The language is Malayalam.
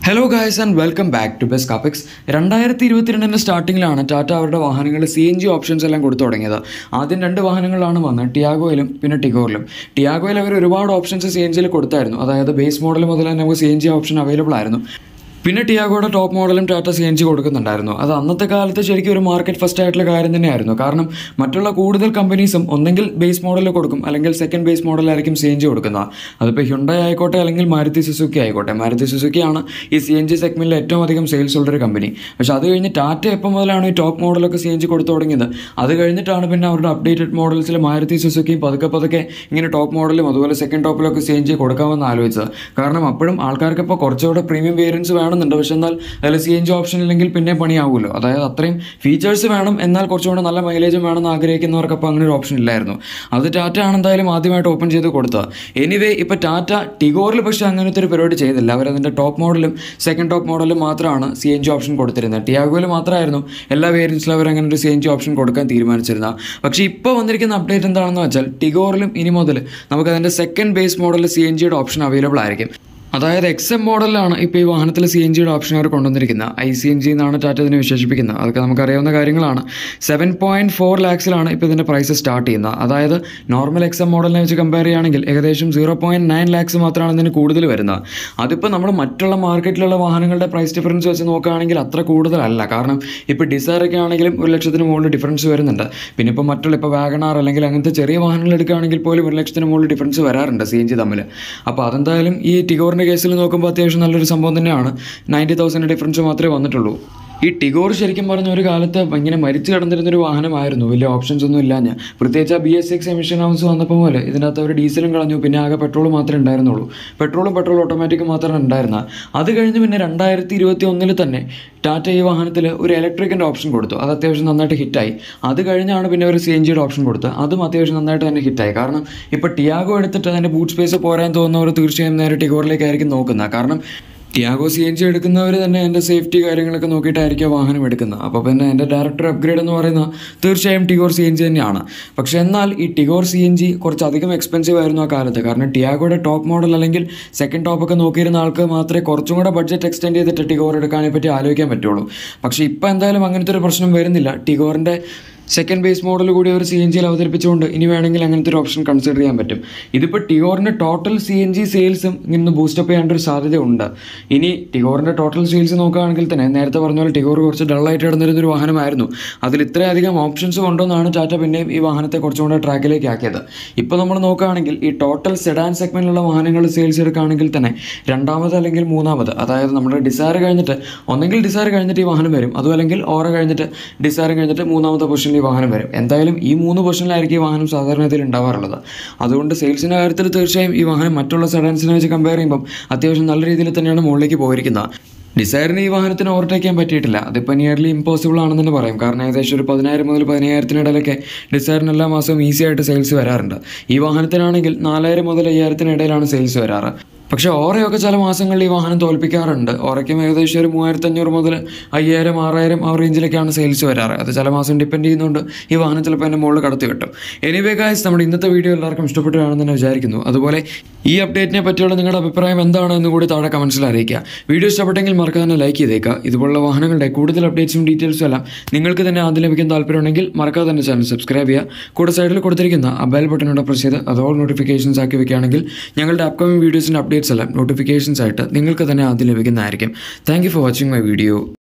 hello guys and welcome back to best കാപ്പിക്സ് രണ്ടായിരത്തി ഇരുപത്തിരണ്ടിൻ്റെ സ്റ്റാർട്ടിങ്ങിലാണ് ടാറ്റ അവരുടെ വാഹനങ്ങൾ സി എൻ ജി ഓപ്ഷൻസ് എല്ലാം കൊടുത്തു തുടങ്ങിയത് ആദ്യം രണ്ട് വാഹനങ്ങളാണ് വന്നത് ടിയാഗോയിലും പിന്നെ ടിഗോറിലും ടിയാഗോയിൽ അവർ ഒരുപാട് ഓപ്ഷൻസ് സി എൻ ജിയിൽ കൊടുത്തായിരുന്നു അതായത് ബേസ് മോഡൽ മുതൽ തന്നെ നമുക്ക് C N G option available ആയിരുന്നു പിന്നെ ടിയാഗോയുടെ ടോപ്പ് മോഡലും ടാറ്റ സി എൻ ജി കൊടുക്കുന്നുണ്ടായിരുന്നു അത് അന്നത്തെ കാലത്ത് ശരിക്കും ഒരു മാർക്കറ്റ് ഫസ്റ്റ് ആയിട്ടുള്ള കാര്യം തന്നെയായിരുന്നു കാരണം മറ്റുള്ള കൂടുതൽ കമ്പനീസും ഒന്നെങ്കിൽ ബേസ് മോഡൽ കൊടുക്കും അല്ലെങ്കിൽ സെക്കൻഡ് ബേസ് മോഡലായിരിക്കും സി എൻ ജി കൊടുക്കുന്നത് അതിപ്പോൾ ഹ്യുണ്ടായി ആയിക്കോട്ടെ അല്ലെങ്കിൽ മാരുതി സുസുക്കി ആയിക്കോട്ടെ മാരുതി സുസുക്കിയാണ് ഈ സി എൻ ജി സെഗ്മെൻറ്റിൽ ഏറ്റവും അധികം സെയിൽസ് ഉള്ളൊരു കമ്പനി പക്ഷെ അത് കഴിഞ്ഞ് ടാറ്റ എപ്പോൾ മുതലാണ് ഈ ടോപ്പ് മോഡലൊക്കെ സി എൻ ജി കൊടുത്തു തുടങ്ങിയത് അത് കഴിഞ്ഞിട്ടാണ് പിന്നെ അവരുടെ അപ്ഡേറ്റഡ് മോഡൽസിൽ മാരുതി സുസുക്കിയും പതുക്കെ പതുക്കെ ഇങ്ങനെ ടോപ്പ് മോഡലും അതുപോലെ സെക്കൻഡ് ടോപ്പിലൊക്കെ സി എൻ ജി കൊടുക്കാമെന്ന് ആലോചിച്ചത് കാരണം അപ്പോഴും ആൾക്കാർക്ക് ഇപ്പോൾ കുറച്ചുകൂടെ പ്രീമിയം വേരിയൻസ് വേണമെന്നുണ്ട് പക്ഷെ എന്നാൽ അതിൽ സി എൻ ജി ഓപ്ഷൻ ഇല്ലെങ്കിൽ പിന്നെ പണിയാവുമല്ലോ അതായത് അത്രയും ഫീച്ചേഴ്സ് വേണം എന്നാൽ കുറച്ചുകൂടെ നല്ല മൈലേജും വേണമെന്ന് ആഗ്രഹിക്കുന്നവർക്ക് അപ്പോൾ അങ്ങനെ ഒരു ഓപ്ഷൻ ഇല്ലായിരുന്നു അത് ടാറ്റ ആണ് എന്തായാലും ആദ്യമായിട്ട് ഓപ്പൺ ചെയ്ത് കൊടുത്തത് എനിവേ ഇപ്പോൾ ടാറ്റ ടിഗോറിൽ പക്ഷേ അങ്ങനത്തെ ഒരു പരിപാടി ചെയ്തില്ല അവരതിൻ്റെ ടോപ്പ് മോഡലും സെക്കൻഡ് ടോപ്പ് മോഡലും മാത്രമാണ് സി എൻ ജി ഓപ്ഷൻ കൊടുത്തിരുന്നത് ടിയാഗോയിൽ മാത്രമായിരുന്നു എല്ലാ വേരിയൻസിലും അവർ അങ്ങനെ ഒരു സി എൻ ജി ഓപ്ഷൻ കൊടുക്കാൻ തീരുമാനിച്ചിരുന്നത് പക്ഷേ ഇപ്പോൾ വന്നിരിക്കുന്ന അപ്ഡേറ്റ് എന്താണെന്ന് വെച്ചാൽ ടിഗോറിലും ഇനി മുതൽ നമുക്ക് അതിൻ്റെ സെക്കൻഡ് ബേസ് മോഡലിൽ സി എൻ ജിയുടെ ഓപ്ഷൻ അവൈലബിൾ ആയിരിക്കും അതായത് എക്സ് എം മോഡലിലാണ് ഇപ്പോൾ ഈ വാഹനത്തിൽ സി എൻ ജിയുടെ ഓപ്ഷൻ അവർ കൊണ്ടുവന്നിരിക്കുന്നത് ഐ സി എൻ ജി എന്നാണ് ടാറ്റ ഇതിനെ വിശേഷിപ്പിക്കുന്നത് അതൊക്കെ നമുക്കറിയാവുന്ന കാര്യങ്ങളാണ് സെവൻ പോയിൻറ്റ് ഫോർ ലാക്സിലാണ് ഇപ്പോൾ ഇതിൻ്റെ പ്രൈസ് സ്റ്റാർട്ട് ചെയ്യുന്നത് അതായത് നോർമൽ എക്സ് എം മോഡലിനെ വെച്ച് കമ്പയർ ചെയ്യുകയാണെങ്കിൽ ഏകദേശം സീറോ പോയിൻറ്റ് നയൻ ലാക്സ് മാത്രമാണ് ഇതിന് കൂടുതൽ വരുന്നത് അതിപ്പോൾ നമ്മൾ മറ്റുള്ള മാർക്കറ്റിലുള്ള വാഹനങ്ങളുടെ പ്രൈസ് ഡിഫറൻസ് വെച്ച് നോക്കുകയാണെങ്കിൽ അത്ര കൂടുതലല്ല കാരണം ഇപ്പോൾ ഡിസൈറൊക്കെ ആണെങ്കിലും ഒരു ലക്ഷത്തിന് മുകളിൽ ഡിഫറൻസ് വരുന്നുണ്ട് പിന്നെ ഇപ്പോൾ മറ്റുള്ള ഇപ്പോൾ വാഗണാർ അല്ലെങ്കിൽ അങ്ങനത്തെ ചെറിയ വാഹനങ്ങൾ എടുക്കുകയാണെങ്കിൽ പോലും ഒരു ലക്ഷത്തിന് മുകളിൽ ഡിഫറൻസ് വരാറുണ്ട് സി എൻ ജി തമ്മിൽ അപ്പോൾ അതെന്തായാലും ഈ ടിഗോറിൻ്റെ കേസിൽ നോക്കുമ്പോൾ അത്യാവശ്യം നല്ലൊരു സംഭവം തന്നെയാണ് നയൻറ്റി തൗസൻഡ് ഡിഫറൻസ് മാത്രമേ വന്നിട്ടുള്ളൂ ഈ ടിഗോർ ശരിക്കും പറഞ്ഞ ഒരു കാലത്ത് ഇങ്ങനെ മരിച്ചു കിടന്നിരുന്നൊരു വാഹനമായിരുന്നു വലിയ ഓപ്ഷൻസ് ഒന്നും ഇല്ലാഞ്ഞ പ്രത്യേകിച്ച് ആ ബി എസ് സിക്സ് എമിഷൻ ഹൗസ് വന്നപ്പോൾ പോലെ ഇതിനകത്ത് അവർ ഡീസലും കളഞ്ഞു പിന്നെ ആകെ പെട്രോൾ മാത്രമേ ഉണ്ടായിരുന്നുള്ളൂ പെട്രോളും പെട്രോൾ ഓട്ടോമാറ്റിക് മാത്രമേ ഉണ്ടായിരുന്ന അത് കഴിഞ്ഞ് പിന്നെ രണ്ടായിരത്തി ഇരുപത്തി ഒന്നിൽ തന്നെ ടാറ്റ ഈ വാഹനത്തിൽ ഒരു ഇലക്ട്രിക്കിൻ്റെ ഓപ്ഷൻ കൊടുത്തു അത് അത്യാവശ്യം നന്നായിട്ട് ഹിറ്റായി അത് കഴിഞ്ഞാണ് പിന്നെ ഒരു സി എൻ ജിയുടെ ഓപ്ഷൻ കൊടുത്തത് അതും അത്യാവശ്യം നന്നായിട്ട് തന്നെ ഹിറ്റായി കാരണം ഇപ്പോൾ ടിയാഗോ എടുത്തിട്ട് അതിൻ്റെ ബൂട്ട് സ്പേസ് പോരാൻ തോന്നുന്നവർ തീർച്ചയായും നേരെ ടിഗോറിലേക്കായിരിക്കും നോക്കുന്നത് കാരണം ടിയാഗോ സി എൻ ജി എടുക്കുന്നവർ തന്നെ എൻ്റെ സേഫ്റ്റി കാര്യങ്ങളൊക്കെ നോക്കിയിട്ടായിരിക്കും വാഹനം എടുക്കുന്നത് അപ്പോൾ പിന്നെ എൻ്റെ ഡയറക്ടർ അപ്ഗ്രേഡ് എന്ന് പറയുന്നത് തീർച്ചയായും ടിഗോർ സി എൻ ജി തന്നെയാണ് പക്ഷേ എന്നാൽ ഈ ടിഗോർ സി എൻ ജി കുറച്ചധികം എക്സ്പെൻസീവ് ആയിരുന്നു ആ കാലത്ത് കാരണം ടിയാഗോയുടെ ടോപ്പ് മോഡൽ അല്ലെങ്കിൽ സെക്കൻഡ് ടോപ്പൊക്കെ നോക്കിയിരുന്ന ആൾക്ക് മാത്രമേ കുറച്ചും കൂടെ ബഡ്ജറ്റ് എക്സ്റ്റെൻഡ് ചെയ്തിട്ട് ടിഗോർ എടുക്കാനെ പറ്റി ആലോചിക്കാൻ പറ്റുള്ളൂ പക്ഷേ ഇപ്പോൾ എന്തായാലും അങ്ങനത്തെ ഒരു പ്രശ്നം വരുന്നില്ല ടിഗോറിൻ്റെ സെക്കൻഡ് ബേസ് മോഡൽ കൂടി അവർ സി എൻ ജിയിൽ അവതരിപ്പിച്ചുകൊണ്ട് ഇനി വേണമെങ്കിൽ അങ്ങനത്തെ ഒരു ഓപ്ഷൻ കൺസിഡർ ചെയ്യാൻ പറ്റും ഇതിപ്പോൾ ടിഗോറിൻ്റെ ടോട്ടൽ സി എൻ ജി സെയിൽസും ഇന്ന് ബൂസ്റ്റപ്പ് ചെയ്യേണ്ട ഒരു സാധ്യത ഉണ്ട് ഇനി ടിഗോറിൻ്റെ ടോട്ടൽ സെയിൽസ് നോക്കുകയാണെങ്കിൽ തന്നെ നേരത്തെ പറഞ്ഞ പോലെ ടിഗോർ കുറച്ച് ഡള്ളായിട്ട് കിടന്നിരുന്ന ഒരു വാഹനമായിരുന്നു അതിൽ ഇത്രയധികം ഓപ്ഷൻസ് കൊണ്ടുവന്നാണ് ടാറ്റ പിന്നെയും ഈ വാഹനത്തെ കുറച്ചും കൂടെ ട്രാക്കിലേക്ക് ആക്കിയത് ഇപ്പോൾ നമ്മൾ നോക്കുകയാണെങ്കിൽ ഈ ടോട്ടൽ സെഡാൻ സെഗ്മെൻറ്റിലുള്ള വാഹനങ്ങൾ സെയിൽസ് എടുക്കുകയാണെങ്കിൽ തന്നെ രണ്ടാമത് അല്ലെങ്കിൽ മൂന്നാമത് അതായത് നമ്മുടെ ഡിസയർ കഴിഞ്ഞിട്ട് ഒന്നെങ്കിൽ ഡിസയർ കഴിഞ്ഞിട്ട് ഈ വാഹനം വരും അതും അല്ലെങ്കിൽ ഓറ കഴിഞ്ഞിട്ട് ഡിസയർ കഴിഞ്ഞിട്ട് മൂന്നാമത്തെ പൊസിഷനിൽ ഈ വാഹനം വരും എന്തായാലും ഈ മൂന്ന് പൊസിഷനിലായിരിക്കും ഈ വാഹനം സാധാരണത്തിൽ ഉണ്ടാവാറുള്ളത് അതുകൊണ്ട് സെയിൽസിൻ്റെ കാര്യത്തിൽ തീർച്ചയായും ഈ വാഹനം മറ്റുള്ള സെഡൻസിനെ വെച്ച് കമ്പയർ ചെയ്യുമ്പം അത്യാവശ്യം നല്ല രീതിയിൽ തന്നെയാണ് മുകളിലേക്ക് പോയിരിക്കുന്നത് ഡിസയറിന് ഈ വാഹനത്തിന് ഓവർടേക്ക് ചെയ്യാൻ പറ്റിയിട്ടില്ല അതിപ്പോൾ നിയർലി ഇമ്പോസിബിൾ ആണെന്ന് തന്നെ പറയാം കാരണം ഏകദേശം ഒരു പതിനായിരം മുതൽ പതിനായിരത്തിനിടയിലൊക്കെ ഡിസയറിന് എല്ലാ മാസവും ഈസി ആയിട്ട് സെയിൽസ് വരാറുണ്ട് ഈ വാഹനത്തിനാണെങ്കിൽ നാലായിരം മുതൽ അയ്യായിരത്തിനിടയിലാണ് സെയിൽസ് വരാറ് പക്ഷേ ഓറയൊക്കെ ചില മാസങ്ങളിൽ ഈ വാഹനം തോൽപ്പിക്കാറുണ്ട് ഓറയ്ക്കും ഏകദേശം ഒരു മൂവായിരത്തി അഞ്ഞൂറ് മുതൽ അയ്യായിരം ആറായിരം ആ റേഞ്ചിലൊക്കെയാണ് സെയിൽസ് വരാറ് അത് ചില മാസം ഡിപ്പെൻഡ് ചെയ്യുന്നുണ്ട് ഈ വാഹനം ചിലപ്പോൾ എൻ്റെ മുകളിൽ കടത്തി കിട്ടും എനിവേ ഗായ്സ് നമ്മുടെ ഇന്നത്തെ വീഡിയോ എല്ലാവർക്കും ഇഷ്ടപ്പെട്ടാണെന്ന് തന്നെ വിചാരിക്കുന്നു അതുപോലെ ഈ അപ്ഡേറ്റിനെ പറ്റിയുള്ള നിങ്ങളുടെ അഭിപ്രായം എന്താണെന്ന് കൂടി താഴെ കമൻസിൽ അറിയിക്കുക വീഡിയോ ഇഷ്ടപ്പെട്ടെങ്കിൽ മറക്കാതെ തന്നെ ലൈക്ക് ചെയ്തേക്കുക ഇതുപോലുള്ള വാഹനങ്ങളുടെ കൂടുതൽ അപ്ഡേറ്റ്സും ഡീറ്റെയിൽസും എല്ലാം നിങ്ങൾക്ക് തന്നെ ആദ്യം ലഭിക്കാൻ താല്പര്യമുണ്ടെങ്കിൽ മറക്കാതെ തന്നെ ചാനൽ സബ്സ്ക്രൈബ് ചെയ്യുക കൂടെ സൈഡിൽ കൊടുത്തിരിക്കുന്ന ആ ബെൽ ബട്ടനോട് പ്രസ് ചെയ്ത് അതോൾ നോട്ടിഫിക്കേഷൻസ് ആക്കി വെക്കുകയാണെങ്കിൽ ഞങ്ങളുടെ അപ്കമിംഗ് വീഡിയോസിൻ്റെ അപ്ഡേറ്റ്സ് എല്ലാം നോട്ടിഫിക്കേഷൻസ് ആയിട്ട് നിങ്ങൾക്ക് തന്നെ ആദ്യം ലഭിക്കുന്നതായിരിക്കും thank for watching my video